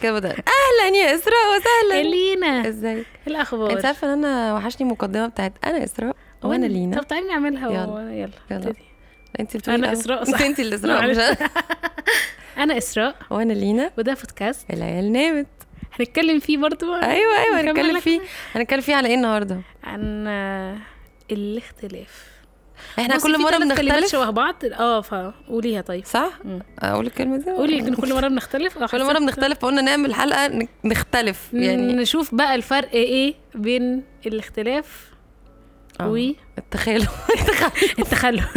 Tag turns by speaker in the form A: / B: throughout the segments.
A: كده بدأ اهلا يا اسراء وسهلا
B: لينا
A: ازيك
B: إيه الاخبار
A: انت عارفه ان انا وحشني المقدمه بتاعت انا اسراء وانا لينا
B: طب تعالي نعملها
A: يلا.
B: و... يلا
A: يلا.
B: ابتدي.
A: انت بتقولي
B: أنا
A: الأول.
B: إسراء، صح.
A: انت اللي اسراء
B: معلش.
A: مش أنا.
B: انا اسراء
A: وانا لينا
B: وده بودكاست
A: العيال نامت
B: هنتكلم فيه برضو
A: ايوه ايوه
B: نكمل
A: هنتكلم
B: لك.
A: فيه هنتكلم فيه على ايه النهارده
B: عن آه، الاختلاف
A: احنا
B: بصي،
A: كل
B: في
A: مره
B: تلات كلمات
A: بنختلف
B: شبه بعض اه فقوليها طيب
A: صح
B: مم.
A: اقول الكلمه دي
B: قولي إن كل مره بنختلف اه
A: كل مره
B: حسيت-
A: بنختلف فقلنا نعمل حلقه ن- نختلف
B: يعني
A: يعني
B: نشوف بقى الفرق ايه بين الاختلاف
A: آه. التخيل
B: والتخلف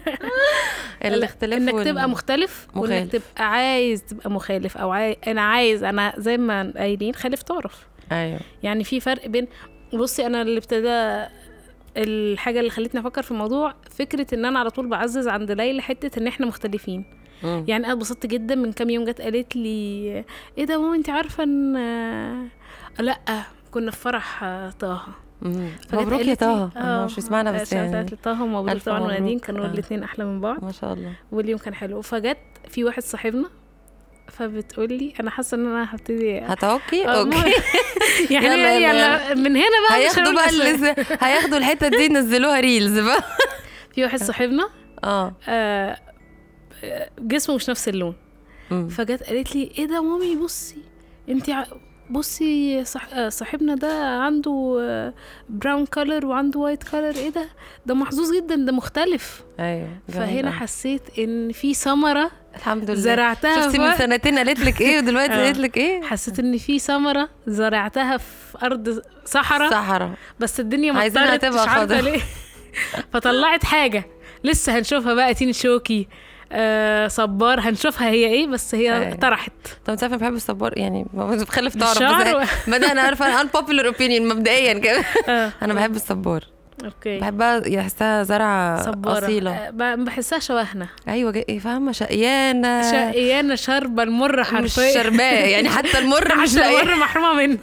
A: الاختلاف
B: انك
A: وال-
B: تبقى مختلف وانك
A: مخالف.
B: تبقى عايز تبقى مخالف او عاي... انا عايز انا زي ما قايلين خالف تعرف
A: ايوه
B: يعني في فرق بين بصي انا اللي ابتدى الحاجة اللي خلتني افكر في الموضوع فكرة ان انا على طول بعزز عند ليلى حتة ان احنا مختلفين
A: مم.
B: يعني انا اتبسطت جدا من كام يوم جت قالت لي ايه ده ماما انت عارفة ان لا كنا في فرح طه
A: مم.
B: فجت
A: مبروك
B: قالت
A: يا
B: لي-
A: طه
B: اه
A: أنا مش بيسمعنا بس يعني
B: شهادات لطه ومبروك
A: ألف
B: طبعا
A: مبروك.
B: ونادين كانوا
A: آه.
B: الاثنين احلى من بعض
A: ما شاء الله
B: واليوم كان حلو فجت في واحد صاحبنا فبتقول لي انا حاسه ان انا هبتدي
A: هتعكي
B: آه،
A: اوكي
B: يعني
A: يلا،
B: يلا,
A: يلا،
B: يلا من هنا بقى مش
A: هياخدوا
B: هنقول
A: بقى
B: أسماء.
A: اللي هياخدوا الحته دي ينزلوها ريلز بقى
B: في واحد صاحبنا
A: اه
B: آه، آه، جسمه مش نفس اللون
A: مم.
B: فجت قالت لي ايه ده مامي بصي انت بصي صح... آه، صاحبنا ده عنده براون كولر وعنده وايت كولر ايه ده ده محظوظ جدا ده مختلف
A: ايوه جميل
B: فهنا
A: أوي.
B: حسيت ان في ثمره
A: الحمد لله
B: زرعتها
A: شفتي
B: في
A: من
B: وقت-
A: سنتين قالت لك ايه ودلوقتي
B: آه.
A: قالت لك ايه
B: حسيت ان في ثمره زرعتها في ارض صحراء
A: صحراء
B: بس الدنيا
A: عايزينها
B: مطرت مش
A: تبقى
B: عارفه
A: خضرا.
B: ليه فطلعت حاجه لسه هنشوفها بقى تين شوكي آه صبار هنشوفها هي ايه بس هي
A: أيوة.
B: طرحت
A: طب انت عارفه انا بحب الصبار يعني بخلف تعرف
B: بالشعر
A: بس بدأ انا عارفه ان popular opinion مبدئيا كده
B: آه.
A: انا بحب الصبار
B: اوكي
A: بحبها يحسها زرعه
B: صبارة
A: اصيله
B: آه، ب- بحسها شبهنا
A: ايوه جاي فاهمه شقيانه
B: شقيانة شاربة المر
A: مش
B: حرفيا
A: شرباه يعني حتى المر مش
B: عشان
A: لاقيه
B: المر محرومة منه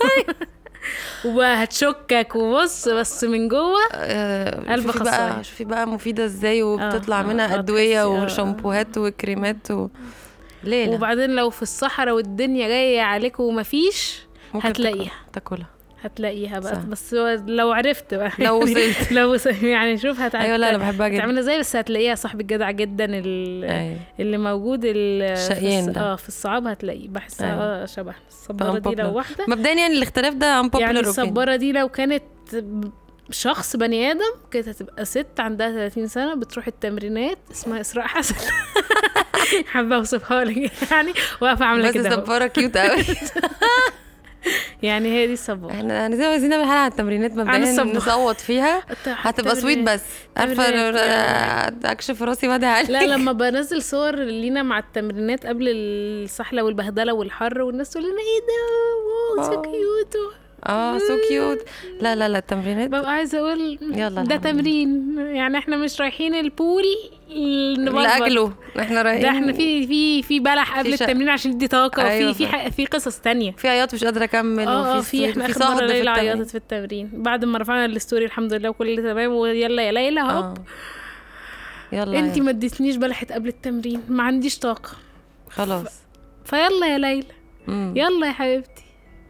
B: وهتشكك وبص بس من جوه
A: آه،
B: قلب
A: شوفي بقى
B: خصاية.
A: شوفي بقى مفيده ازاي وبتطلع
B: آه،
A: منها
B: آه،
A: ادويه
B: تحسي- آه.
A: وشامبوهات وكريمات و... ليه لا
B: وبعدين لو في الصحراء والدنيا جاية عليك ومفيش
A: ممكن
B: هتلاقيها.
A: تاكل- تاكلها
B: هتلاقيها بقى
A: صح.
B: بس هو لو عرفت بقى
A: لو وصلت.
B: لو وصلت يعني شوف هت
A: ايوه لا انا بحبها جدا
B: هتعملها ازاي بس هتلاقيها صاحب الجدع جدا ال-
A: ايوه
B: اللي موجود ال- في
A: الشقيان
B: الص-
A: ده.
B: اه في الصعاب هتلاقيه بحسها
A: أيوة.
B: آه شبه الصبارة دي
A: unpopular.
B: لو واحدة
A: مبدئيا يعني الاختلاف ده unpopular
B: يعني
A: opinion.
B: الصبارة دي لو كانت شخص بني ادم كانت هتبقى ست عندها 30 سنه بتروح التمرينات اسمها اسراء حسن حابه اوصفها لك يعني واقفه عامله
A: بس
B: كده أهو.
A: الصباره كيوت قوي
B: يعني هي دي الصبارة
A: احنا احنا زي ما عايزين نعمل حلقه على التمرينات مبدئيا
B: الصبارة.
A: نصوت فيها هتبقى سويت بس عارفه
B: تمرينات.
A: اكشف راسي وادي عليك
B: لا لما بنزل صور لينا مع التمرينات قبل السحله والبهدله والحر والناس تقول لنا ايه ده واو سو
A: آه.
B: كيوت
A: اه سو كيوت لا لا لا التمرينات
B: ببقى عايزه اقول
A: يلا
B: ده
A: الحمد
B: تمرين يعني احنا مش رايحين البول نبلبل.
A: لاجله احنا رايحين
B: ده احنا في في في بلح قبل
A: في شق-
B: التمرين عشان يدي طاقه
A: أيوة
B: وفي في ح- في قصص تانية
A: في عياط مش قادره اكمل
B: اه اه
A: وفي
B: في احنا
A: في
B: اخر مره
A: صهد في
B: ليلى
A: التمرين
B: عيطت في التمرين بعد ما رفعنا الستوري الحمد لله وكل تمام ويلا يا ليلى هوب
A: اه يلا
B: انت
A: يلا.
B: ما اديتنيش بلحة قبل التمرين ما عنديش طاقه
A: خلاص
B: فيلا يا ليلى
A: مم.
B: يلا يا حبيبتي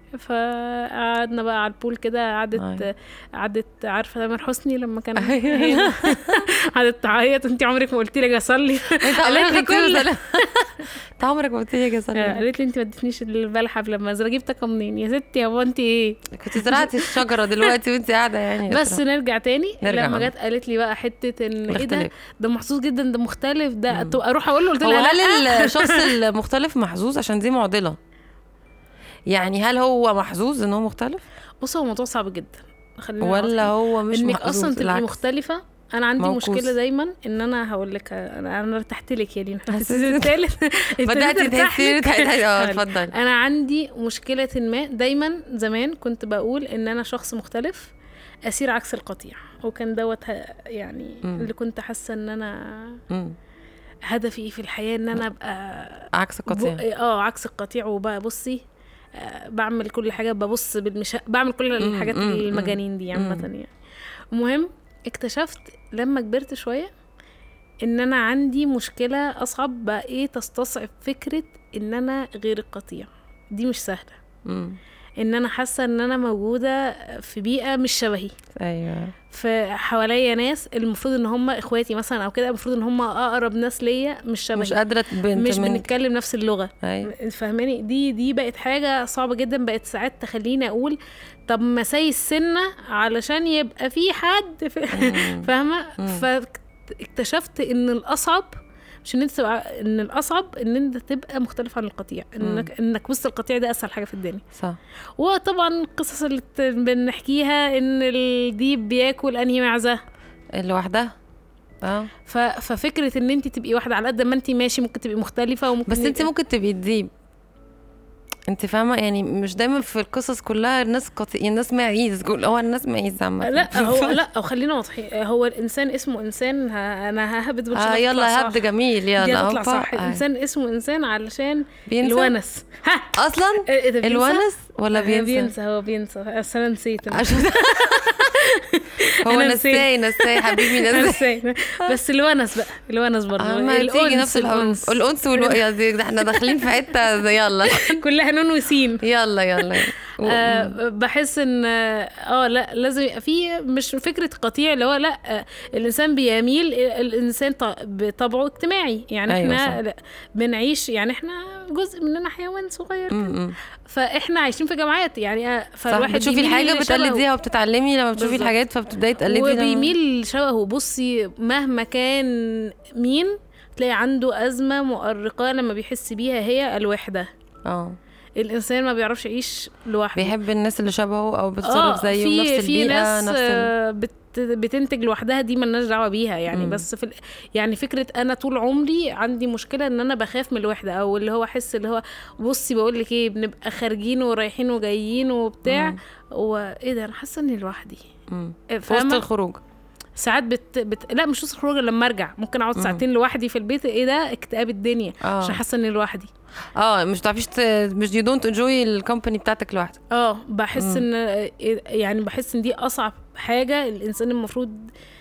B: فقعدنا بقى على البول كده قعدت
A: أيوة.
B: قعدت عارفه تامر حسني لما كان
A: أيوة.
B: هنا قعدت تعيط انت عمرك ما قلتي لي اصلي
A: انت
B: قالت لي
A: عمرك
B: كل
A: كل انت عمرك ما قلت لي يا سلام
B: قالت لي انت ما اديتنيش البلحه قبل ما انزل جبت طاقه منين يا ستي يا بابا انت ايه
A: كنت زرعتي الشجره دلوقتي وانت قاعده يعني
B: بس نرجع تاني
A: نرجع
B: لما
A: بقى.
B: جت قالت لي بقى حته ان ايه ده
A: الاختلاف.
B: ده محظوظ جدا ده مختلف ده طب اروح اقول له قلت
A: هو
B: لها
A: هل
B: لا
A: الشخص المختلف محظوظ عشان دي معضله يعني هل هو محظوظ ان هو مختلف
B: بص هو موضوع صعب جدا خلينا
A: ولا
B: واضحين.
A: هو مش
B: انك
A: محظوظ
B: اصلا تبقي
A: بالعكس.
B: مختلفه انا عندي
A: موقوس.
B: مشكله دايما ان انا هقول لك انا انا ارتحت لك يا لين
A: حسيت-
B: السيزون الثالث
A: بداتي تحسي اه اتفضلي
B: انا عندي مشكله ما دايما زمان كنت بقول ان انا شخص مختلف اسير عكس القطيع وكان دوت ه- يعني
A: مم.
B: اللي كنت حاسه ان انا
A: مم.
B: هدفي ايه في الحياه ان انا ابقى
A: عكس القطيع
B: بق- اه عكس القطيع وبقى بصي آه، بعمل كل حاجه ببص بالمش بعمل كل
A: مم،
B: الحاجات
A: مم،
B: المجانين دي عامه
A: مم.
B: يعني المهم اكتشفت لما كبرت شويه ان انا عندي مشكله اصعب بقى ايه تستصعب فكره ان انا غير القطيع دي مش سهله
A: مم.
B: ان انا حاسه ان انا موجوده في بيئه مش شبهي
A: ايوه
B: في حواليا ناس المفروض ان هم اخواتي مثلا او كده المفروض ان هم اقرب ناس ليا مش شبهي
A: مش قادره بنت
B: مش
A: منك
B: بنتكلم نفس اللغه
A: ايوه
B: فاهماني دي دي بقت حاجه صعبه جدا بقت ساعات تخليني اقول طب ما ساي السنه علشان يبقى في حد في
A: مم.
B: فاهمه
A: مم.
B: فاكتشفت ان الاصعب مش ان انت تبقى ان الاصعب ان انت تبقى مختلف عن القطيع انك انك وسط القطيع ده اسهل حاجه في الدنيا
A: صح
B: وطبعا القصص اللي ت- بنحكيها ان الديب بياكل انهي معزه
A: لوحدها اه
B: ف... ففكره ان انت تبقي واحده على قد ما انت ماشي ممكن تبقي مختلفه وممكن
A: بس انت
B: يبقى-
A: ممكن تبقي ديب انت فاهمه يعني مش دايما في القصص كلها الناس قطيع الناس معيز كل هو الناس معيز عامه
B: لا هو لا او خلينا واضحين هو الانسان اسمه انسان ه... انا ههبد
A: اه يلا هبد جميل
B: دي
A: يلا
B: هتطلع
A: هوبا.
B: صح
A: آه.
B: الانسان اسمه انسان علشان
A: بينسى
B: الونس ها
A: اصلا
B: إيه- إيه ده بينسى؟
A: الونس ولا
B: آه،
A: بينسى
B: بينسى هو بينسى اصل انا نسيت أنا.
A: عشان هو
B: أنا نسيت.
A: نساي نساي حبيبي
B: أنا
A: نساي
B: نسيت بس الونس بقى الونس برضه
A: آه، ما تيجي نفس الانس الانس والو... يا دي ده احنا داخلين في حته زي يلا
B: كلها نون وسين
A: يلا يلا
B: آه بحس ان اه لا لازم يبقى في مش فكره قطيع اللي هو لا آه الانسان بيميل الانسان ط- بطبعه اجتماعي يعني
A: أيوة
B: احنا
A: صح.
B: لا، بنعيش يعني احنا جزء مننا حيوان صغير
A: م- م.
B: فاحنا عايشين في جماعات يعني آه،
A: صح
B: فالواحد
A: بتشوفي
B: بيميل
A: الحاجه
B: لشبهه.
A: بتقلديها وبتتعلمي لما بتشوفي
B: بالظبط.
A: الحاجات فبتبداي تقلدي لما-
B: وبيميل شبهه بصي مهما كان مين تلاقي عنده أزمة مؤرقة لما بيحس بيها هي الوحدة
A: اه
B: الإنسان ما بيعرفش يعيش لوحده
A: بيحب الناس اللي شبهه او بتتصرف زيه
B: في
A: نفس
B: في
A: البيئه
B: ناس
A: نفس ال...
B: آه، بت بتنتج لوحدها دي ملناش دعوه بيها يعني
A: مم.
B: بس في ال... يعني فكره انا طول عمري عندي مشكله ان انا بخاف من الوحده او اللي هو احس اللي هو بصي بقول لك ايه بنبقى خارجين ورايحين وجايين وبتاع
A: مم.
B: وايه ده انا حاسه اني لوحدي
A: مم.
B: آه،
A: في وسط
B: فاهمه
A: الخروج
B: ساعات بت... بت... لا مش وسط الخروج إلا لما ارجع ممكن اقعد
A: مم.
B: ساعتين لوحدي في البيت ايه ده اكتئاب الدنيا
A: اه
B: عشان حاسه اني لوحدي
A: اه مش تعرفيش ت... مش يو دونت انجوي الكومباني بتاعتك لوحدك
B: اه بحس
A: مم.
B: ان يعني بحس ان دي اصعب حاجه الانسان المفروض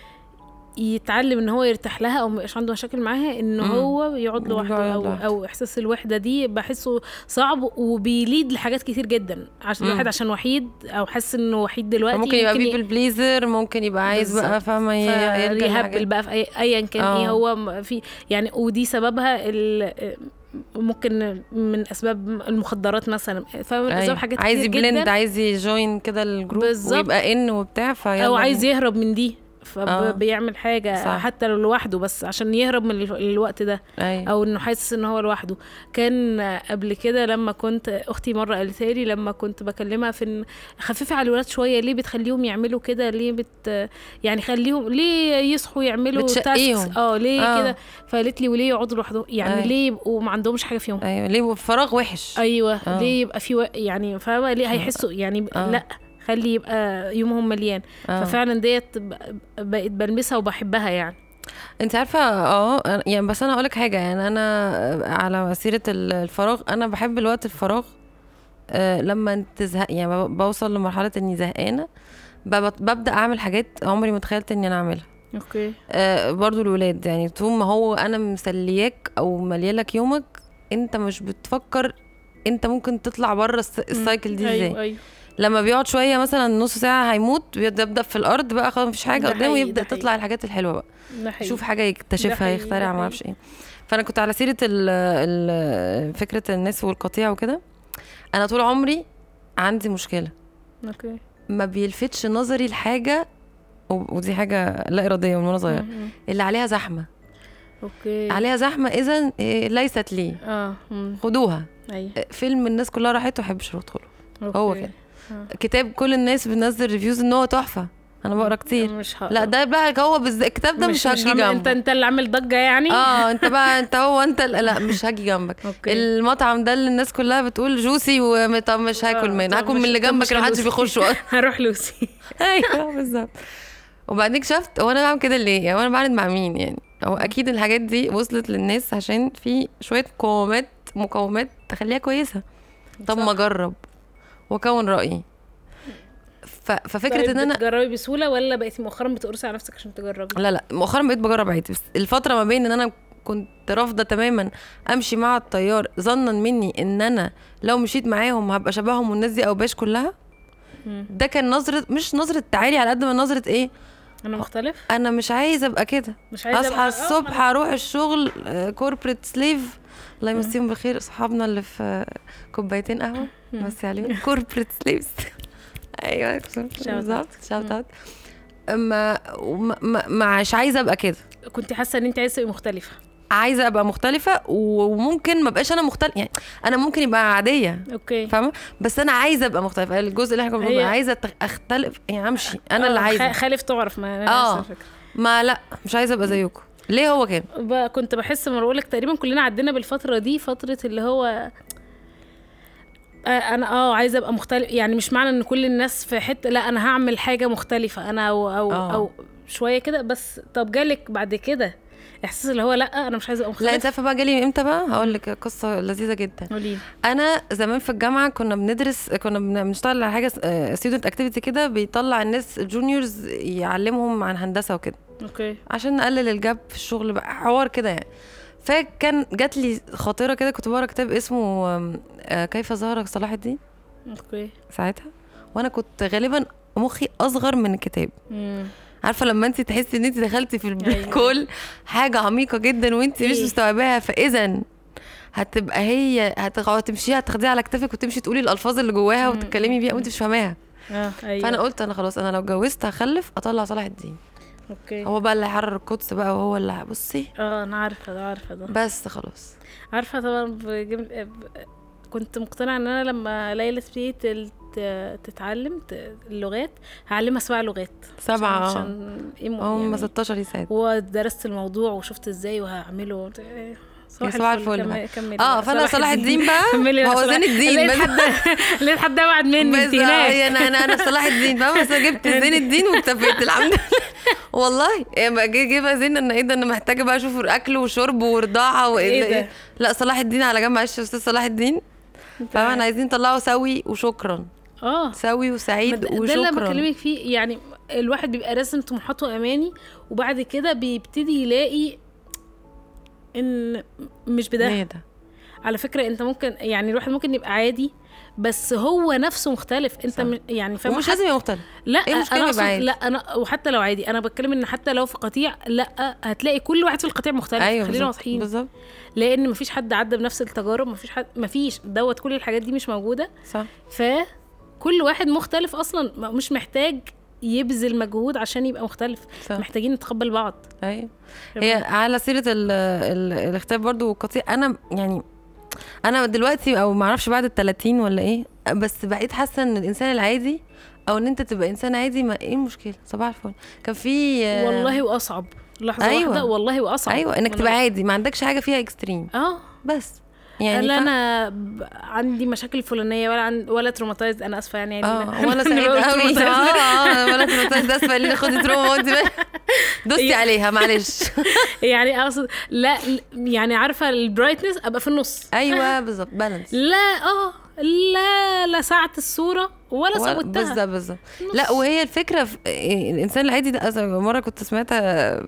B: يتعلم ان هو يرتاح لها او ما يبقاش عنده مشاكل معاها ان
A: مم.
B: هو يقعد لوحده
A: يقعد
B: او
A: لوحده.
B: او احساس الوحده دي بحسه صعب وبيليد لحاجات كتير جدا عشان
A: مم.
B: الواحد عشان وحيد او حاسس انه وحيد دلوقتي
A: ممكن يبقى
B: ي-
A: بيبل بليزر ممكن يبقى عايز بقى
B: بالظبط.
A: فاهمه ي- يلجأ
B: فيهبل
A: لحاجات.
B: بقى في أي- ايا كان
A: آه.
B: ايه هو م- في يعني ودي سببها ال- ممكن من اسباب المخدرات مثلا فمن اسباب
A: أيوة.
B: حاجات
A: عايز
B: كتير
A: يبلند
B: جدا
A: عايز يجوين كده الجروب
B: بالظبط.
A: ويبقى ان وبتاع فيلا
B: او عايز
A: بينا.
B: يهرب من دي
A: آه.
B: فبيعمل حاجه
A: صح.
B: حتى لو لوحده بس عشان يهرب من ال- الوقت ده
A: ايوه
B: او انه حاسس ان هو لوحده كان قبل كده لما كنت اختي مره قالت لي لما كنت بكلمها في ان خففي على الولاد شويه ليه بتخليهم يعملوا كده ليه بت يعني خليهم ليه يصحوا يعملوا
A: بتشقيهم.
B: tasks؟ اه ليه
A: آه.
B: كده فقالت لي وليه يقعدوا لوحدهم يعني
A: أيوة.
B: ليه يبقوا ما عندهمش حاجه في يوم
A: ايوه ليه فراغ وحش
B: ايوه
A: آه.
B: ليه يبقى في و... يعني فاهمه ليه هيحسوا يعني
A: آه.
B: لا خلي يبقى يومهم مليان
A: آه.
B: ففعلا ديت ب- بقيت بلمسها وبحبها يعني
A: انت عارفه اه أنا- يعني بس انا هقولك حاجه يعني انا على سيره ال- الفراغ انا بحب الوقت الفراغ آه، لما انت تزهق يعني ب- بوصل لمرحله اني زهقانه بب- ببدا اعمل حاجات عمري ما تخيلت اني انا اعملها
B: اوكي
A: آه، برضو الولاد يعني طول ما هو انا مسلياك او مليالك يومك انت مش بتفكر انت ممكن تطلع بره السايكل دي ازاي
B: ايوه ايوه
A: لما بيقعد شويه مثلا نص ساعه هيموت بيبدا في الارض بقى خلاص مفيش حاجه
B: ده
A: قدامه
B: حقيقي،
A: يبدا
B: ده حقيقي.
A: تطلع الحاجات الحلوه بقى
B: ده حقيقي.
A: يشوف حاجه
B: ده
A: يكتشفها
B: حقيقي،
A: يخترع
B: ده
A: ما
B: حقيقي.
A: اعرفش ايه فانا كنت على سيره ال ال فكره الناس والقطيع وكده انا طول عمري عندي مشكله
B: اوكي
A: ما بيلفتش نظري لحاجه و- ودي حاجه لا اراديه من وانا صغير
B: مم.
A: اللي عليها زحمه
B: اوكي
A: عليها زحمه اذا ليست لي
B: اه مم.
A: خدوها
B: ايوه
A: فيلم الناس كلها راحت وحبش ادخله هو
B: أوكي.
A: كده.
B: آه.
A: كتاب كل الناس بتنزل ريفيوز ان هو تحفه انا بقرا كتير
B: مش ه...
A: لا ده بقى هو بالذات الكتاب ده مش, هاجي
B: عامل-
A: جنبه
B: انت انت اللي عامل ضجه يعني
A: اه انت بقى انت هو انت ال- لا مش هاجي جنبك
B: اوكي
A: المطعم ده اللي الناس كلها بتقول جوسي وطب مش هاكل
B: آه،
A: منه
B: طب
A: هاكل من
B: مش-
A: اللي
B: طب
A: جنبك
B: مش
A: اللي محدش
B: هلوسي.
A: بيخش
B: هروح لوسي
A: ايوه بالظبط وبعدين اكتشفت هو انا بعمل كده ليه؟ يعني انا بعند مع مين يعني؟ هو اكيد الحاجات دي وصلت للناس عشان في شويه مقومات مقومات تخليها كويسه طب
B: صح.
A: ما اجرب واكون رايي ف... ففكره
B: طيب
A: ان انا
B: بتجربي بسهوله ولا بقيتي مؤخرا بتقرصي على نفسك عشان تجربي
A: لا لا مؤخرا بقيت بجرب عادي بس الفتره ما بين ان انا كنت رافضه تماما امشي مع التيار ظنا مني ان انا لو مشيت معاهم هبقى شبههم والناس دي اوباش كلها
B: مم.
A: ده كان نظره مش نظره تعالي على قد ما نظره ايه
B: انا مختلف
A: انا مش عايزه ابقى كده
B: مش عايزه
A: اصحى
B: أبقى- آه،
A: الصبح اروح الشغل كوربريت سليف الله يمسيهم بخير اصحابنا اللي في آه، كوبايتين قهوه
B: مم.
A: مسي عليهم كوربريت سليفز ايوه بالظبط شاوت اوت ما ما- ما- مش عايزه ابقى كده
B: كنت حاسه ان انت عايزه تبقي مختلفه
A: عايزه ابقى مختلفه وممكن ما بقاش انا مختلف يعني انا ممكن يبقى عاديه
B: اوكي
A: فاهمه بس انا عايزه ابقى مختلفه الجزء اللي احنا كنا بنقول
B: هي-
A: عايزه أت- اختلف يعني امشي انا
B: آه،
A: اللي
B: خ-
A: عايزه
B: خالف تعرف ما أنا
A: آه.
B: نفس الفكرة.
A: ما لا مش عايزه ابقى زيكم ليه هو كان
B: بقى كنت بحس ما بقولك تقريبا كلنا عدينا بالفتره دي فتره اللي هو آه، انا اه عايزه ابقى مختلف يعني مش معنى ان كل الناس في حته لا انا هعمل حاجه مختلفه انا او او,
A: آه.
B: أو شويه كده بس طب جالك بعد كده احساس اللي هو لا انا مش عايزه ابقى
A: لا انت
B: مختلف
A: عارفه بقى جالي امتى بقى هقول لك قصه لذيذه جدا
B: قولي
A: انا زمان في الجامعه كنا بندرس كنا بن- بنشتغل على حاجه ستودنت اكتيفيتي كده بيطلع الناس جونيورز يعلمهم عن هندسه وكده
B: اوكي
A: عشان نقلل الجاب في الشغل بقى حوار كده يعني فكان جات لي خاطره كده كنت بقرا كتاب اسمه آم، آه، كيف ظهر صلاح الدين
B: اوكي
A: ساعتها وانا كنت غالبا مخي اصغر من الكتاب
B: مم.
A: عارفه لما انت تحسي ان انت دخلتي في
B: أيوة.
A: الكل حاجه عميقه جدا وانت مش
B: إيه.
A: مستوعباها فاذا هتبقى هي هتقعد تمشيها تاخديها على كتافك وتمشي تقولي الالفاظ اللي جواها
B: مم.
A: وتتكلمي بيها وانت مش فاهماها
B: اه ايوه
A: فانا قلت انا خلاص انا لو اتجوزت هخلف اطلع صلاح الدين
B: اوكي
A: هو بقى اللي هيحرر القدس بقى وهو اللي بصي
B: اه انا عارفه ده عارفه ده
A: بس خلاص
B: عارفه طبعا بجم... ب- كنت مقتنعه ان انا لما ليلى تبتدي تل- ت- تتعلم ت- اللغات هعلمها سبع لغات
A: سبعة
B: عشان,
A: اه
B: عشان ايه م-
A: هم
B: يعني
A: 16 يساعد
B: ودرست الموضوع وشفت ازاي وهعمله إيه،
A: يا صباح الفل
B: كمل-
A: بقى.
B: كملي
A: اه
B: بقى.
A: فانا صلاح الدين بقى
B: كملي بقى
A: هو
B: صلاح-
A: زين الدين
B: لقيت
A: بس
B: حد لقيت حد ابعد مني
A: بس
B: انت
A: آه،
B: هناك
A: انا انا انا صلاح الدين فاهمه بس أنا جبت زين الدين واكتفيت الحمد لله والله يعني بقى جه جه بقى زين ان ايه ده انا محتاجه بقى اشوف اكل وشرب ورضاعه وايه
B: إيه
A: ده
B: ده؟
A: إيه؟ لا صلاح الدين على جنب معلش يا استاذ صلاح الدين فاهمه احنا عايزين نطلعه سوي وشكرا
B: اه
A: سوي
B: ما
A: وسعيد
B: ده ده اللي انا
A: وشكرا
B: بكلمك فيه يعني الواحد بيبقى راسم طموحاته واماني وبعد كده بيبتدي يلاقي ان مش بده
A: ايه ده
B: على فكره انت ممكن يعني الواحد ممكن يبقى عادي بس هو نفسه مختلف انت
A: صح.
B: م... يعني فاهم
A: ومش لازم يبقى مختلف
B: لا
A: إيه المشكلة
B: انا
A: يبقى
B: أقصد
A: عادي؟
B: لا انا وحتى لو عادي انا بتكلم ان حتى لو في قطيع لا هتلاقي كل واحد في القطيع مختلف
A: ايوه
B: خلينا
A: بالظبط
B: واضحين
A: بالظبط
B: لان مفيش حد عدى بنفس التجارب مفيش حد مفيش دوت كل الحاجات دي مش موجوده
A: صح
B: فكل واحد مختلف اصلا م- مش محتاج يبذل مجهود عشان يبقى مختلف
A: صح
B: محتاجين نتقبل بعض
A: ايوه هي على سيره ال ال الاختلاف برضو والقطيع انا يعني انا دلوقتي او ما اعرفش بعد ال 30 ولا ايه بس بقيت حاسه ان الانسان العادي او ان انت تبقى انسان عادي ما ايه المشكله صباح الفل كان في
B: والله واصعب لحظه
A: أيوة.
B: واحده والله واصعب
A: ايوه انك
B: وأنا-
A: تبقى عادي ما عندكش حاجه فيها اكستريم
B: اه
A: بس يعني
B: لا
A: ف-
B: انا ب- عندي مشاكل فلانيه ولا عن ولا تروماتايز انا اسفه يعني
A: اه
B: أنا-
A: ولا
B: أنا
A: سعيد
B: بقول
A: قوي اه
B: traumatized.
A: اه ولا تروماتايز ده اسفه اللي خدي تروما وانت دوستي
B: هي-
A: عليها معلش
B: يعني اقصد لا يعني عارفه البرايتنس ابقى في النص
A: ايوه بالظبط بالانس
B: لا اه لا لسعت الصوره ولا
A: ولا-
B: سوتها
A: بالظبط بالظبط لا وهي الفكره في إيه، الانسان العادي ده أصلاً مره كنت سمعتها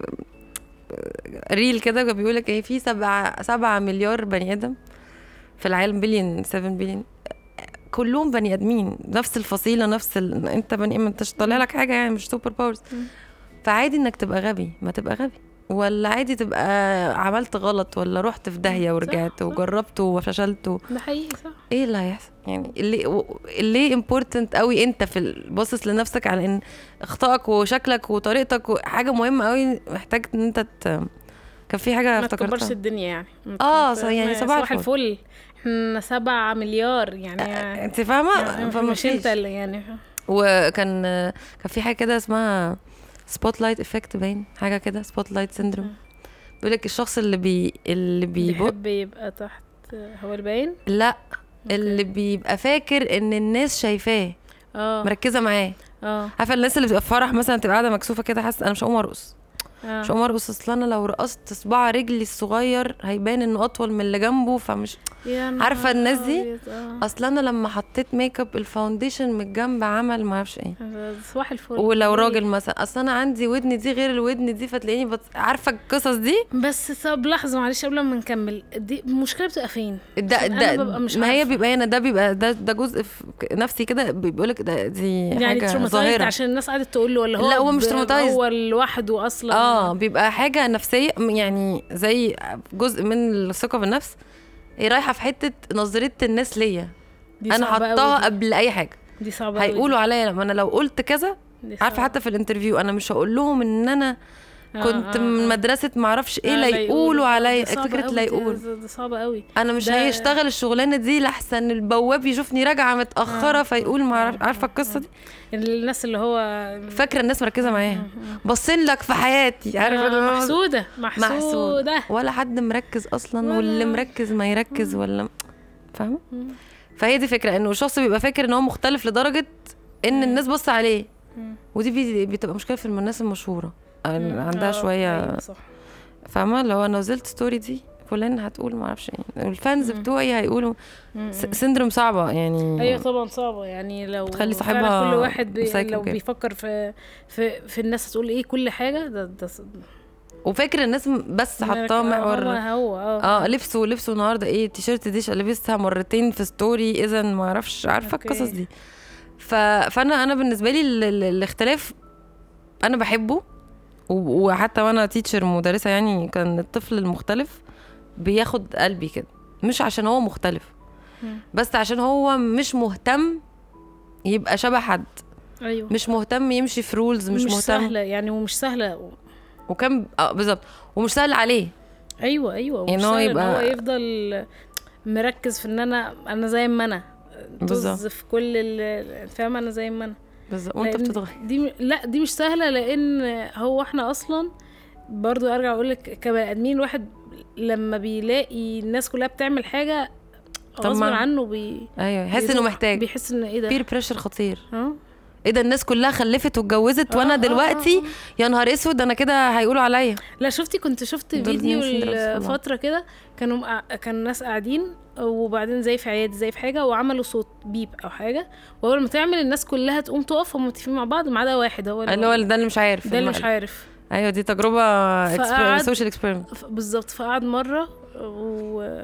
A: ريل كده كان بيقول لك ايه في سبعة سبعة مليار بني ادم في العالم بليون 7 بليون كلهم بني ادمين نفس الفصيله نفس ال... انت بني ما انتش طالع لك حاجه يعني مش سوبر باورز
B: مم.
A: فعادي انك تبقى غبي ما تبقى غبي ولا عادي تبقى عملت غلط ولا رحت في داهيه
B: صح،
A: ورجعت
B: صح.
A: وجربت وفشلت و...
B: ده حقيقي صح
A: ايه اللي هيحصل يعني اللي و- اللي امبورتنت قوي انت في ال- باصص لنفسك على ان اخطائك وشكلك وطريقتك حاجه مهمه قوي محتاج ان انت ت... كان في حاجه
B: ما تكبرش
A: افتكرتها
B: الدنيا يعني ما
A: آه،
B: ت-
A: ص- يعني
B: ما-
A: صباح
B: صباح
A: الفل.
B: الفل احنا سبعة مليار يعني
A: انت فاهمه
B: يعني
A: فما
B: مش انت
A: فيش
B: اللي يعني
A: وكان كان في حاجه كده اسمها سبوت لايت افكت باين حاجه كده سبوت لايت سيندروم بيقول لك الشخص اللي بي اللي بيبق
B: بيحب يبقى تحت هو الباين
A: لا اللي بيبقى فاكر ان الناس شايفاه
B: اه
A: مركزه معاه
B: اه
A: عارفه الناس اللي بتبقى في فرح مثلا تبقى قاعده مكسوفه كده حاسه انا مش هقوم ارقص
B: آه.
A: مش هقوم ارقص اصل انا لو رقصت صباع رجلي الصغير هيبان انه اطول من اللي جنبه فمش
B: يا نهار
A: عارفة الناس دي؟
B: أبيض، آه.
A: اصل انا لما حطيت ميك اب الفاونديشن من الجنب عمل ما اعرفش ايه
B: صباح الفل
A: ولو
B: ليه؟
A: راجل مثلا اصل انا عندي ودن دي غير الودن دي فتلاقيني بت... عارفه القصص دي
B: بس طب لحظه معلش قبل ما نكمل دي المشكله بتبقى فين
A: ده
B: عشان
A: ده
B: أنا ببقى مش
A: ما هي
B: عارفة.
A: بيبقى هنا ده بيبقى ده ده جزء في نفسي كده بيقولك ده دي
B: يعني
A: حاجه
B: تروماتايزد
A: ظاهره
B: عشان الناس قعدت تقول له ولا هو
A: لا، هو مش
B: ب-
A: traumatized.
B: هو لوحده اصلا
A: اه بيبقى حاجه نفسيه يعني زي جزء من الثقه بالنفس هي رايحه في حته نظريه الناس ليا
B: دي
A: انا
B: صعبة أوي
A: حطاها
B: دي.
A: قبل اي حاجه
B: دي صعبه أوي
A: هيقولوا عليا لما انا لو قلت كذا
B: دي. دي
A: عارفه
B: صعبة.
A: حتى في الانترفيو انا مش هقول لهم ان انا
B: آه،
A: كنت
B: آه،
A: من
B: آه.
A: مدرسه معرفش ايه
B: آه،
A: لا يقولوا عليا
B: دي صعبة
A: فكره
B: أوي
A: لا
B: دي-
A: يقول
B: دي- دي صعبه قوي
A: انا مش
B: ده-
A: هيشتغل الشغلانه دي لحسن البواب يشوفني راجعه متاخره
B: آه.
A: فيقول ما عارف- عارفه القصه دي
B: الناس اللي هو
A: فاكره الناس مركزه معايا باصين لك في حياتي عارفه
B: آه،
A: اللي هو-
B: محسوده
A: محسود
B: محسوده
A: ولا حد مركز اصلا
B: ولا-
A: واللي مركز ما يركز ولا فاهمه
B: مم.
A: فهي دي فكره انه الشخص بيبقى فاكر ان هو مختلف لدرجه ان الناس بص عليه
B: مم.
A: ودي بي- بتبقى مشكله في الناس المشهوره
B: مم.
A: عندها
B: آه،
A: شويه
B: أيوة صح.
A: فاهمه لو انا نزلت ستوري دي فلان هتقول ما اعرفش ايه الفانز
B: مم.
A: بتوعي هيقولوا
B: مم.
A: س- سندروم صعبه يعني
B: ايوه طبعا صعبه يعني لو
A: تخلي
B: فعلا
A: صاحبها
B: كل واحد بي
A: مساكن
B: لو
A: كده.
B: بيفكر في في في الناس هتقول ايه كل حاجه ده ده
A: وفاكر الناس م- بس حطاه
B: هو
A: محور
B: هو اه
A: اه لبسه لبسه النهارده ايه التيشيرت دي ش- لبستها مرتين في ستوري اذا ما اعرفش عارفه
B: أوكي.
A: القصص دي ف... فانا انا بالنسبه لي ال... ال... الاختلاف انا بحبه و... وحتى وانا تيتشر مدرسه يعني كان الطفل المختلف بياخد قلبي كده مش عشان هو مختلف
B: مم.
A: بس عشان هو مش مهتم يبقى شبه حد
B: ايوه
A: مش مهتم يمشي في رولز مش,
B: مش
A: مهتم
B: سهله يعني ومش سهله
A: وكان اه بالظبط ومش سهل عليه
B: ايوه ايوه
A: يعني
B: مش
A: هو
B: سهل إن
A: يبقى-
B: هو يفضل مركز في ان انا انا زي ما انا
A: بالظبط.
B: طز في كل ال- فاهمه انا زي ما انا
A: بالظبط وانت
B: لأن
A: بتتغير
B: دي م- لا دي مش سهله لان هو احنا اصلا برضو ارجع اقول لك كبني ادمين الواحد لما بيلاقي الناس كلها بتعمل حاجه
A: طب
B: غصب
A: ما-
B: عنه بي
A: ايوه يحس انه
B: بيروح-
A: محتاج
B: بيحس ان ايه ده
A: بير بريشر خطير
B: اه
A: ايه ده الناس كلها خلفت واتجوزت
B: آه،
A: وانا
B: آه،
A: دلوقتي
B: آه،
A: يا نهار اسود انا كده هيقولوا عليا
B: لا شفتي كنت شفت
A: دول
B: فيديو
A: ناس سندروم طبعا.
B: فتره كده كانوا مقع... كان ناس قاعدين وبعدين زي في عيادة زي في حاجه وعملوا صوت بيب او حاجه واول ما تعمل الناس كلها تقوم تقف هم متفقين مع بعض ما عدا واحد هو
A: اللي هو ده اللي مش عارف
B: ده اللي مش
A: المقلب.
B: عارف
A: ايوه دي تجربه
B: فقعد-
A: سوشيال اكسبيرمنت
B: ف- بالظبط فقعد مره و...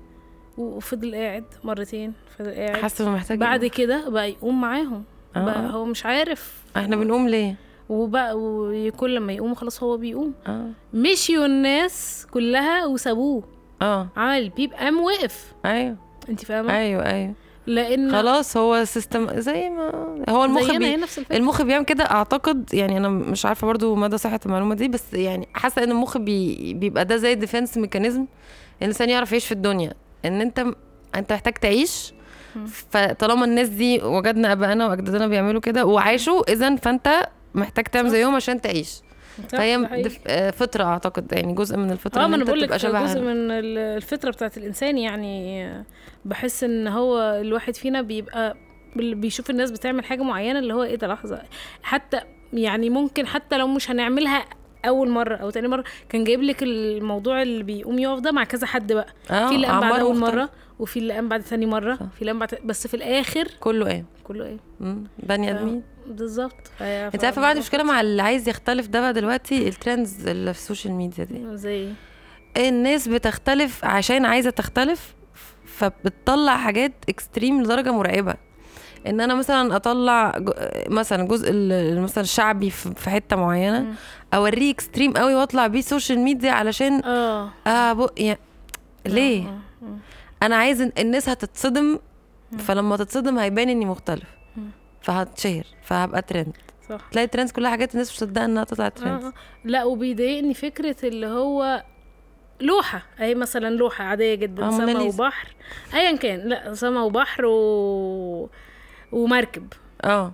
B: وفضل قاعد مرتين فضل قاعد
A: حاسه انه محتاج
B: بعد كده بقى يقوم معاهم
A: آه،
B: بقى
A: آه.
B: هو مش عارف
A: احنا بنقوم ليه
B: وبقى وكل لما يقوم خلاص هو بيقوم
A: اه
B: مشيوا الناس كلها وسابوه
A: اه
B: عمل بيب قام وقف
A: ايوه
B: انت فاهمه
A: ايوه ايوه
B: لان
A: خلاص هو سيستم زي ما هو المخ
B: زينا
A: بي...
B: هي نفس الفكره
A: المخ بيعمل كده اعتقد يعني انا مش عارفه برضو مدى صحه المعلومه دي بس يعني حاسه ان المخ بي... بيبقى ده زي ديفense ميكانيزم الانسان يعرف يعيش في الدنيا ان انت انت محتاج تعيش
B: مم.
A: فطالما الناس دي وجدنا ابائنا واجدادنا بيعملوا كده وعاشوا اذا فانت محتاج تعمل
B: صح.
A: زيهم عشان تعيش
B: صح،
A: فهي
B: ده حقيقي.
A: دف... آه، فطره اعتقد يعني جزء من الفطره
B: اه
A: ان
B: ما انا
A: انت
B: بقول لك
A: تبقى شبه
B: جزء من ال- الفطره بتاعت الانسان يعني بحس ان هو الواحد فينا بيبقى بال- بيشوف الناس بتعمل حاجه معينه اللي هو ايه ده لحظه حتى يعني ممكن حتى لو مش هنعملها اول مره او تاني مره كان جايب لك الموضوع اللي بيقوم يقف ده مع كذا حد بقى
A: اه
B: في اللي قام بعد
A: أعمار
B: اول
A: مختلفة.
B: مره وفي اللي قام بعد ثاني مره
A: صح.
B: في اللي قام بعد بس في الاخر
A: كله ايه
B: كله ايه
A: مم، بني
B: ف-
A: ادمين
B: بالظبط فهي-
A: انت عارفه بعد مشكله مع اللي عايز يختلف ده بقى دلوقتي الترندز اللي في السوشيال ميديا دي
B: زي
A: الناس بتختلف عشان عايزه تختلف فبتطلع حاجات اكستريم لدرجه مرعبه ان انا مثلا اطلع ج- مثلا جزء ال- مثلا الشعبي في في حته معينه
B: مم.
A: اوريه اكستريم قوي واطلع بيه سوشيال ميديا علشان
B: اه
A: اه بق يعني ليه
B: آه، آه.
A: انا عايز إن الناس هتتصدم
B: مم.
A: فلما تتصدم هيبان اني مختلف
B: مم.
A: فهتشهر فهبقى ترند
B: صح
A: تلاقي ترندز كلها حاجات الناس مش مصدقه انها تطلع
B: آه،
A: ترند
B: آه. لا وبيضايقني فكرة اللي هو لوحة اهي مثلا لوحة عادية جدا
A: آه،
B: سما
A: موناليزا.
B: وبحر ايا كان لا سما وبحر و... ومركب
A: اه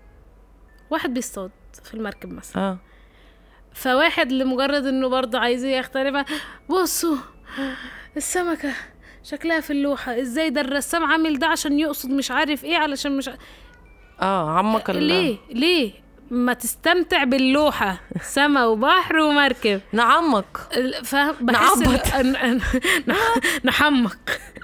B: واحد بيصطاد في المركب مثلا
A: اه
B: فواحد لمجرد انه برضه عايز يختلف بصوا السمكة شكلها في اللوحة ازاي ده الرسام عامل ده عشان يقصد مش عارف ايه علشان مش ع-
A: اه عمق ال-
B: ليه ليه ما تستمتع باللوحه سما وبحر ومركب
A: نعمق
B: ال- فاهم بحس
A: نعبط.
B: ال- ن- ن- نحمق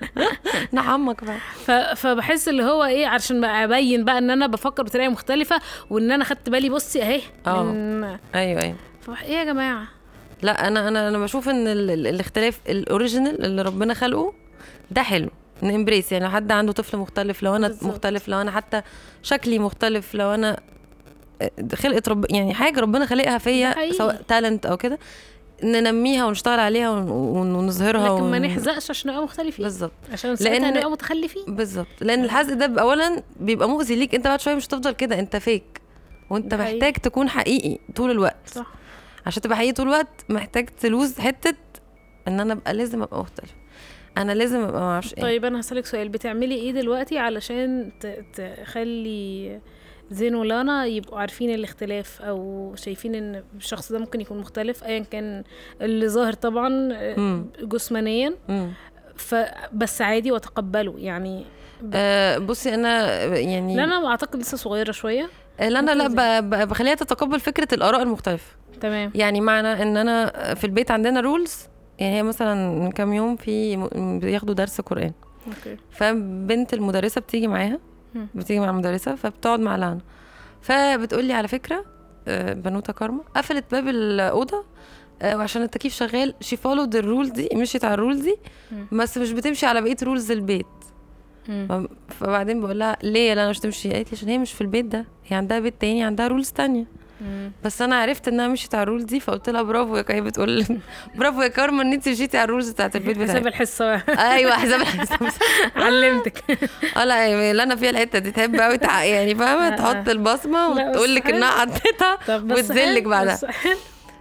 A: نعمق بقى
B: ف- فبحس اللي هو ايه عشان بقى ابين بقى ان انا بفكر بطريقه مختلفه وان انا خدت بالي بصي اهي
A: اه.
B: من-
A: ايوه ايوه
B: فبح- ايه يا جماعه
A: لا انا انا انا بشوف ان ال- ال- الاختلاف الاوريجينال اللي ربنا خلقه ده حلو نمبريس يعني لو حد عنده طفل مختلف لو انا
B: بالظبط.
A: مختلف لو انا حتى شكلي مختلف لو انا خلقه رب يعني حاجه ربنا خلقها
B: ده
A: فيا
B: حقيقي.
A: سواء تالنت او كده ننميها ونشتغل عليها ون- ون- ونظهرها
B: لكن ما
A: ون-
B: نحزقش عشان نبقى مختلفين
A: بالظبط
B: عشان ساعتها
A: لأن-
B: نبقى متخلفين
A: بالظبط لان الحزق ده اولا بيبقى مؤذي ليك انت بعد شويه مش هتفضل كده انت فيك وانت
B: ده حقيقي.
A: محتاج تكون حقيقي طول الوقت
B: صح
A: عشان تبقى حقيقي طول الوقت محتاج تلوز حته ان انا ابقى لازم ابقى مختلف انا لازم ابقى ما اعرفش ايه
B: طيب انا هسألك سؤال بتعملي ايه دلوقتي علشان ت- تخلي زين ولانا يبقوا عارفين الاختلاف او شايفين ان الشخص ده ممكن يكون مختلف ايا كان اللي ظاهر طبعا آه،
A: مم.
B: جسمانيا
A: مم.
B: فبس عادي وتقبله يعني
A: آه بصي انا يعني
B: لا انا اعتقد لسه صغيره شويه
A: آه، لا انا لا
B: ممكن
A: ب- ب- بخليها تتقبل فكره الاراء المختلفه
B: تمام
A: يعني معنى ان انا في البيت عندنا رولز يعني هي مثلا من كام يوم في م- بياخدوا درس قران
B: اوكي
A: فبنت المدرسه بتيجي معاها
B: مم.
A: بتيجي مع المدرسه فبتقعد مع لانا فبتقول لي على فكره آه، بنوته كارما قفلت باب الاوضه آه، وعشان التكييف شغال شي فولود الرول دي مشيت على الرول دي
B: مم.
A: بس مش بتمشي على بقيه رولز البيت
B: مم.
A: ف- فبعدين بقول لها ليه يا لانا مش تمشي قالت لي عشان هي مش في البيت ده هي عندها بيت تاني عندها رولز تانية
B: مم.
A: بس انا عرفت انها مشيت على الرول دي فقلت لها برافو يا كا- هي بتقول برافو يا كارما ان انت مشيتي على الرولز بتاعت البيت
B: حساب
A: بتاعك
B: الحصه بقى.
A: ايوه حساب الحساب
B: علمتك
A: اه لا يعني اللي انا فيها الحته دي تحب قوي تع... يعني فاهمه
B: آه.
A: تحط البصمه
B: لا، بس
A: وتقول لك
B: حلو.
A: انها حطيتها
B: طب بس
A: وتذلك
B: حلو،
A: بعدها.
B: بس حلو.